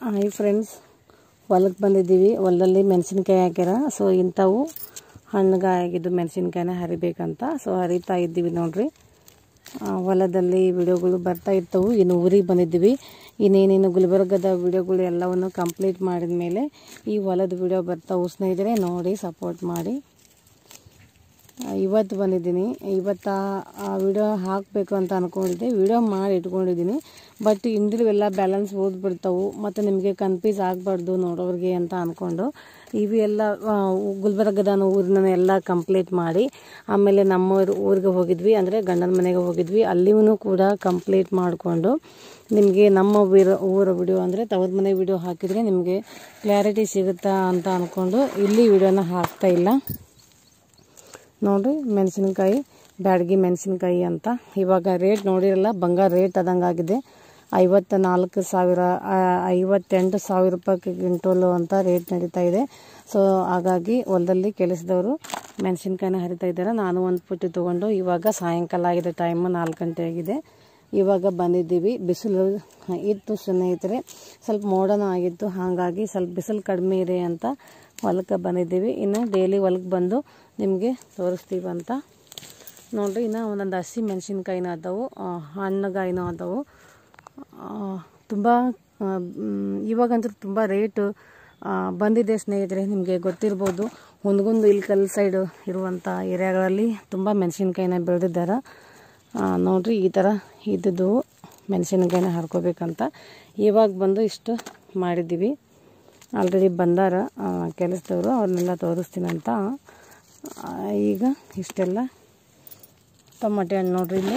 hi friends ಹೊಲಕ್ಕೆ ಬಂದಿದ್ದೀವಿ ಹೊಲದಲ್ಲಿ ಮೆಣಸಿನ್ಕಾಯಿ ಹಾಕ್ಯಾರ ಸೊ ಇಂಥವು ಹಣ್ಣುಗಾಗಿದ್ದು ಮೆಣಸಿನ್ಕಾಯಿನ ಹರಿಬೇಕಂತ ಸೊ ಹರಿತಾ ಇದ್ದೀವಿ ನೋಡ್ರಿ ಆ, ಹೊಲದಲ್ಲಿ ವಿಡಿಯೋಗಳು ಬರ್ತಾ ಇರ್ತವು ಇನ್ನು ಊರಿಗೆ ಬಂದಿದ್ದೀವಿ ಇನ್ನೇನೇನು ಗುಲ್ಬರ್ಗದ ವಿಡಿಯೋಗಳು ಎಲ್ಲವನ್ನು ಕಂಪ್ಲೀಟ್ ಮಾಡಿದ ಮೇಲೆ ಈ ಹೊಲದ ವಿಡಿಯೋ ಬರ್ತಾವು ಸ್ನೇಹಿತರೆ ನೋಡಿ ಸಪೋರ್ಟ್ ಮಾಡಿ ಆ, ಇವತ್ತು ಬಂದಿದ್ದೀನಿ ಇವತ್ತು ಆ ವಿಡಿಯೋ ಹಾಕಬೇಕು ಅಂತ ಅಂದ್ಕೊಂಡಿದ್ದೆ ವಿಡಿಯೋ ಮಾಡಿ ಇಟ್ಕೊಂಡಿದ್ದೀನಿ ಬಟ್ ಇಂದಿಲು ಎಲ್ಲ ಬ್ಯಾಲೆನ್ಸ್ ಓದ್ಬಿಡ್ತಾವು ಮತ್ತು ನಿಮಗೆ ಕನ್ಫ್ಯೂಸ್ ಆಗಬಾರ್ದು ನೋಡೋರಿಗೆ ಅಂತ ಅಂದ್ಕೊಂಡು ಇವು ಎಲ್ಲ ಆ, ಗುಲ್ಬರ್ಗದ ಊರಿನ ಎಲ್ಲ ಕಂಪ್ಲೀಟ್ ಮಾಡಿ ಆಮೇಲೆ ನಮ್ಮ ಊರ್- ಊರಿಗೆ ಹೋಗಿದ್ವಿ ಅಂದರೆ ಗಂಡನ ಮನೆಗೆ ಹೋಗಿದ್ವಿ ಅಲ್ಲಿಯೂ ಕೂಡ ಕಂಪ್ಲೀಟ್ ಮಾಡಿಕೊಂಡು ನಿಮಗೆ ನಮ್ಮ ಊರ ಊರ ವಿಡಿಯೋ ಅಂದರೆ ತವ್ರ ಮನೆ ವಿಡಿಯೋ ಹಾಕಿದರೆ ನಿಮಗೆ ಕ್ಲಾರಿಟಿ ಸಿಗುತ್ತಾ ಅಂತ ಅಂದ್ಕೊಂಡು ಇಲ್ಲಿ ವಿಡಿಯೋನ ಹಾಕ್ತಾ ಇಲ್ಲ ನೋಡ್ರಿ ಮೆಣಸಿನ್ಕಾಯಿ ಬ್ಯಾಡಗಿ ಮೆಣಸಿನ್ಕಾಯಿ ಅಂತ ಇವಾಗ ರೇಟ್ ನೋಡಿರಲ್ಲ ಬಂಗಾರ ರೇಟ್ ಆದಂಗಾಗಿದೆ ಐವತ್ತ ನಾಲ್ಕು ಸಾವಿರ ಆ, ಐವತ್ತೆಂಟು ಸಾವಿರ ರೂಪಾಯಿ ಕ್ವಿಂಟೋಲು ಅಂತ ರೇಟ್ ನಡೀತಾ ಇದೆ ಸೊ ಹಾಗಾಗಿ ಹೊಲದಲ್ಲಿ ಕೆಲಸದವರು ಮೆಣಸಿನ್ಕಾಯಿನ ಹರಿತಾ ಇದ್ದಾರೆ ನಾನು ಒಂದು ಪುಟ್ಟಿ ತೊಗೊಂಡು ಇವಾಗ ಸಾಯಂಕಾಲ ಆಗಿದೆ ಟೈಮ್ ನಾಲ್ಕು ಗಂಟೆ ಆಗಿದೆ ಇವಾಗ ಬಂದಿದ್ದೀವಿ ಬಿಸಿಲು ಇತ್ತು ಸ್ನೇಹಿತರೆ ಸ್ವಲ್ಪ ಮೋಡನ ಆಗಿತ್ತು ಹಾಗಾಗಿ ಸ್ವಲ್ಪ ಬಿಸಿಲು ಕಡಿಮೆ ಇದೆ ಅಂತ ಹೊಲಕ್ಕೆ ಬಂದಿದ್ದೀವಿ ಇನ್ನು ಡೈಲಿ ಹೊಲಕ್ಕೆ ಬಂದು ನಿಮಗೆ ತೋರಿಸ್ತೀವಿ ಅಂತ ನೋಡ್ರಿ ಇನ್ನು ಒಂದೊಂದು ಹಸಿ ಮೆಣಸಿನ್ಕಾಯಿನ ಅದಾವು ಆ, ಹಣ್ಣುಗಾಯಿನೂ ಅದಾವು ತುಂಬ ಇವಾಗಂತೂ ತುಂಬ ರೇಟು ಬಂದಿದೆ ಸ್ನೇಹಿತರೆ ನಿಮಗೆ ಗೊತ್ತಿರ್ಬೋದು ಹುನ್ಗುಂದು ಇಲ್ಕಲ್ ಸೈಡ್ ಇರುವಂಥ ಏರಿಯಾಗಳಲ್ಲಿ ತುಂಬ ಮೆಣಸಿನ್ಕಾಯಿನ ಬೆಳೆದಿದ್ದಾರೆ ನೋಡ್ರಿ ಈ ಥರ ಇದ್ದದ್ದು ಮೆಣಸಿನ್ಕಾಯಿನ ಹರ್ಕೋಬೇಕಂತ ಇವಾಗ ಬಂದು ಇಷ್ಟು ಮಾಡಿದ್ದೀವಿ ಆಲ್ರೆಡಿ ಬಂದಾರ ಆ, ಕೆಲಸದವರು ಅವ್ರನ್ನೆಲ್ಲ ತೋರಿಸ್ತೀನಂತ ಆ, ಈಗ ಇಷ್ಟೆಲ್ಲ ಟೊಮಟೆ ಹಣ್ಣು ನೋಡ್ರಿ ಇಲ್ಲಿ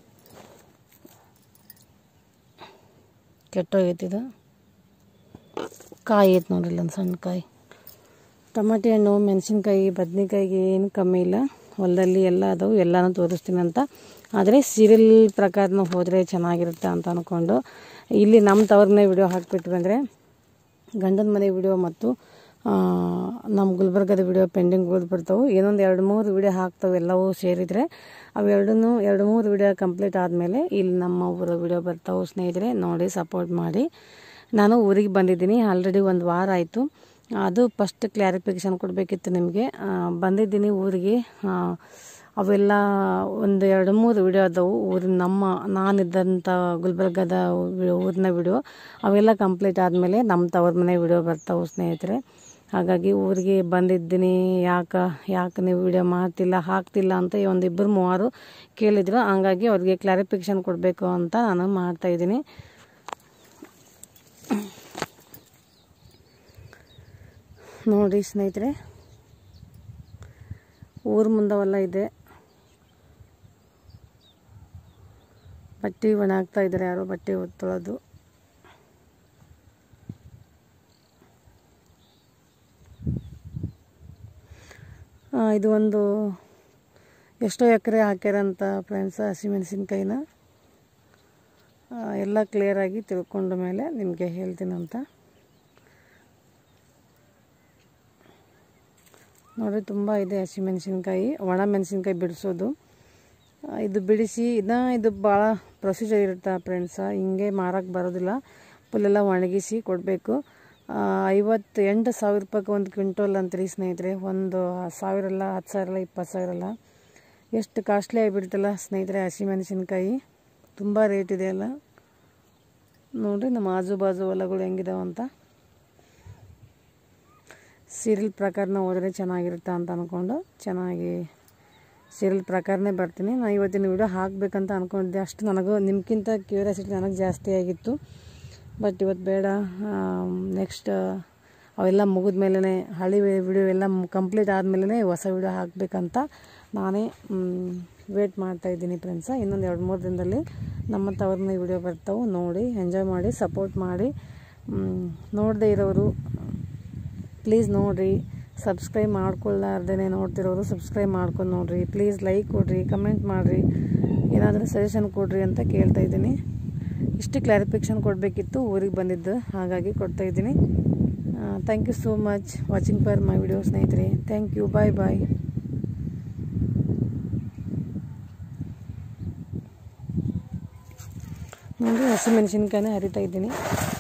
ಕೆಟ್ಟೋಗೈತಿದು ಕಾಯಿ ಐತೆ ನೋಡ್ರಿ ಇಲ್ಲೊಂದು ಸಣ್ಣ ಕಾಯಿ ಟೊಮಟೆ ಹಣ್ಣು ಮೆಣಸಿನ್ಕಾಯಿ ಬದ್ನೆಕಾಯಿಗೆ ಏನು ಕಮ್ಮಿ ಇಲ್ಲ ಹೊಲದಲ್ಲಿ ಎಲ್ಲ ಅದಾವು ಎಲ್ಲನೂ ತೋರಿಸ್ತೀನಿ ಅಂತ ಆದರೆ ಸೀರಿಯಲ್ ಪ್ರಕಾರನ ಹೋದರೆ ಚೆನ್ನಾಗಿರುತ್ತೆ ಅಂತ ಅಂದ್ಕೊಂಡು ಇಲ್ಲಿ ನಮ್ಮ ತವ್ರನ್ನೇ ವಿಡಿಯೋ ಹಾಕ್ಬಿಟ್ವಿ ಅಂದರೆ ಗಂಡನ ಮನೆ ವಿಡಿಯೋ ಮತ್ತು ಆ, ನಮ್ಮ ಗುಲ್ಬರ್ಗದ ವಿಡಿಯೋ ಪೆಂಡಿಂಗ್ ಉಳಿದ್ಬಿಡ್ತಾವೆ ಏನೊಂದು ಎರಡು ಮೂರು ವಿಡಿಯೋ ಹಾಕ್ತಾವೆ ಎಲ್ಲವೂ ಸೇರಿದರೆ ಅವೆರಡನ್ನೂ ಎರಡು ಮೂರು ವಿಡಿಯೋ ಕಂಪ್ಲೀಟ್ ಆದಮೇಲೆ ಇಲ್ಲಿ ನಮ್ಮ ಊರ ವಿಡಿಯೋ ಬರ್ತಾವೆ ಸ್ನೇಹಿತರೆ ನೋಡಿ ಸಪೋರ್ಟ್ ಮಾಡಿ ನಾನು ಊರಿಗೆ ಬಂದಿದ್ದೀನಿ ಆಲ್ರೆಡಿ ಒಂದು ವಾರ ಆಯಿತು ಅದು ಫಸ್ಟ್ ಕ್ಲಾರಿಫಿಕೇಷನ್ ಕೊಡಬೇಕಿತ್ತು ನಿಮಗೆ ಆ, ಬಂದಿದ್ದೀನಿ ಊರಿಗೆ ಆ, ಅವೆಲ್ಲ ಒಂದು ಎರಡು ಮೂರು ವಿಡಿಯೋ ಅದಾವು ಊರಿನ ನಮ್ಮ ನಾನಿದ್ದಂಥ ಗುಲ್ಬರ್ಗದ ವಿ- ಊರಿನ ವಿಡಿಯೋ ಅವೆಲ್ಲ ಕಂಪ್ಲೀಟ್ ಆದಮೇಲೆ ನಮ್ಮ ತವ್ರ ಮನೆ ವಿಡಿಯೋ ಬರ್ತಾವೆ ಸ್ನೇಹಿತರೆ ಹಾಗಾಗಿ ಊರಿಗೆ ಬಂದಿದ್ದೀನಿ ಯಾಕೆ ಯಾಕೆ ನೀವು ವಿಡಿಯೋ ಮಾಡ್ತಿಲ್ಲ ಹಾಕ್ತಿಲ್ಲ ಅಂತ ಒಂದು ಇಬ್ಬರು ಮೂವರು ಕೇಳಿದ್ರು ಹಂಗಾಗಿ ಅವ್ರಿಗೆ ಕ್ಲಾರಿಫಿಕೇಷನ್ ಕೊಡಬೇಕು ಅಂತ ನಾನು ಮಾಡ್ತಾಯಿದ್ದೀನಿ ನೋಡಿ ಸ್ನೇಹಿತರೆ ಊರು ಮುಂದವೆಲ್ಲ ಇದೆ ಬಟ್ಟೆ ಒಣ ಹಾಕ್ತಾ ಇದ್ದಾರೆ ಯಾರೋ ಬಟ್ಟೆ ಒತ್ತೊಳೋದು ಆ, ಇದು ಒಂದು ಎಷ್ಟೋ ಎಕರೆ ಹಾಕ್ಯಾರಂತ ಫ್ರೆಂಡ್ಸ್ ಹಸಿಮೆಣಸಿನ್ಕಾಯಿನ ಆ, ಎಲ್ಲ ಕ್ಲಿಯರಾಗಿ ತಿಳ್ಕೊಂಡ ಮೇಲೆ ನಿಮಗೆ ಹೇಳ್ತೀನಂತ ನೋಡಿರಿ ತುಂಬ ಇದೆ ಹಸಿಮೆಣಸಿನ್ಕಾಯಿ ಒಣ ಮೆಣಸಿನ್ಕಾಯಿ ಬಿಡಿಸೋದು ಆ, ಇದು ಬಿಡಿಸಿ ಇದನ್ನ ಇದು ಭಾಳ ಪ್ರೊಸೀಜರ್ ಇರುತ್ತೆ ಫ್ರೆಂಡ್ಸ ಹಿಂಗೆ ಮಾರಕ್ಕೆ ಬರೋದಿಲ್ಲ ಫುಲ್ಲೆಲ್ಲ ಒಣಗಿಸಿ ಕೊಡಬೇಕು ಐವತ್ತು ಎಂಟು ಸಾವಿರ ರೂಪಾಯಿಗೆ ಒಂದು ಕ್ವಿಂಟೋಲ್ ಅಂತ್ರಿ ಸ್ನೇಹಿತರೆ ಒಂದು ಸಾವಿರ ಅಲ್ಲ ಹತ್ತು ಸಾವಿರ ಅಲ್ಲ ಇಪ್ಪತ್ತು ಸಾವಿರ ಅಲ್ಲ ಎಷ್ಟು ಕಾಸ್ಟ್ಲಿ ಆಗಿಬಿಡ್ತಲ್ಲ ಸ್ನೇಹಿತರೆ ಹಸಿಮೆಣಸಿನ್ಕಾಯಿ ತುಂಬ ರೇಟ್ ಇದೆ ಅಲ್ಲ ನೋಡಿರಿ ನಮ್ಮ ಆಜು ಬಾಜು ಹೊಲಗಳು ಹೆಂಗಿದಾವೆ ಅಂತ ಸೀರಿಯಲ್ ಪ್ರಕಾರನ ಹೋದರೆ ಚೆನ್ನಾಗಿರುತ್ತೆ ಅಂತ ಅಂದ್ಕೊಂಡು ಚೆನ್ನಾಗಿ ಸೀರಿಯಲ್ ಪ್ರಕಾರನೇ ಬರ್ತೀನಿ ನಾನು ಇವತ್ತಿನ ವಿಡಿಯೋ ಹಾಕಬೇಕಂತ ಅಂದ್ಕೊಂಡಿದ್ದೆ ಅಷ್ಟು ನನಗೂ ನಿಮ್ಗಿಂತ ಕ್ಯೂರಿಯಾಸಿಟಿ ನನಗೆ ಜಾಸ್ತಿ ಆಗಿತ್ತು ಬಟ್ ಇವತ್ತು ಬೇಡ ನೆಕ್ಸ್ಟ್ ಅವೆಲ್ಲ ಮುಗಿದ ಮೇಲೇ ಹಳಿ ವಿಡಿಯೋ ಎಲ್ಲ ಕಂಪ್ಲೀಟ್ ಆದಮೇಲೆ ಹೊಸ ವಿಡಿಯೋ ಹಾಕಬೇಕಂತ ನಾನೇ ವೇಟ್ ಮಾಡ್ತಾಯಿದ್ದೀನಿ ಫ್ರೆಂಡ್ಸ ಇನ್ನೊಂದು ಎರಡು ಮೂರು ದಿನದಲ್ಲಿ ನಮ್ಮ ತವ್ರನ್ನ ವಿಡಿಯೋ ಬರ್ತಾವೆ ನೋಡಿ ಎಂಜಾಯ್ ಮಾಡಿ ಸಪೋರ್ಟ್ ಮಾಡಿ ನೋಡದೇ ಇರೋರು ಪ್ಲೀಸ್ ನೋಡಿರಿ ಸಬ್ಸ್ಕ್ರೈಬ್ ಮಾಡ್ಕೊಳ್ಳಾರ್ದೇ ನೋಡ್ತಿರೋರು ಸಬ್ಸ್ಕ್ರೈಬ್ ಮಾಡ್ಕೊಂಡು ನೋಡಿರಿ ಪ್ಲೀಸ್ ಲೈಕ್ ಕೊಡಿರಿ ಕಮೆಂಟ್ ಮಾಡಿರಿ ಏನಾದರೂ ಸಜೆಷನ್ ಕೊಡಿರಿ ಅಂತ ಕೇಳ್ತಾ ಇದ್ದೀನಿ ಇಷ್ಟು ಕ್ಲಾರಿಫಿಕೇಷನ್ ಕೊಡಬೇಕಿತ್ತು ಊರಿಗೆ ಬಂದಿದ್ದು ಹಾಗಾಗಿ ಕೊಡ್ತಾ ಇದ್ದೀನಿ thank you so much watching for my video ಸ್ನೇಹಿತರೆ ಥ್ಯಾಂಕ್ ಯು ಬಾಯ್ ಬಾಯ್ ನೋಡಿ ಹಸಿಮೆಣಸಿನ್ಕಾಯಿನ ಹರಿತಾ ಇದ್ದೀನಿ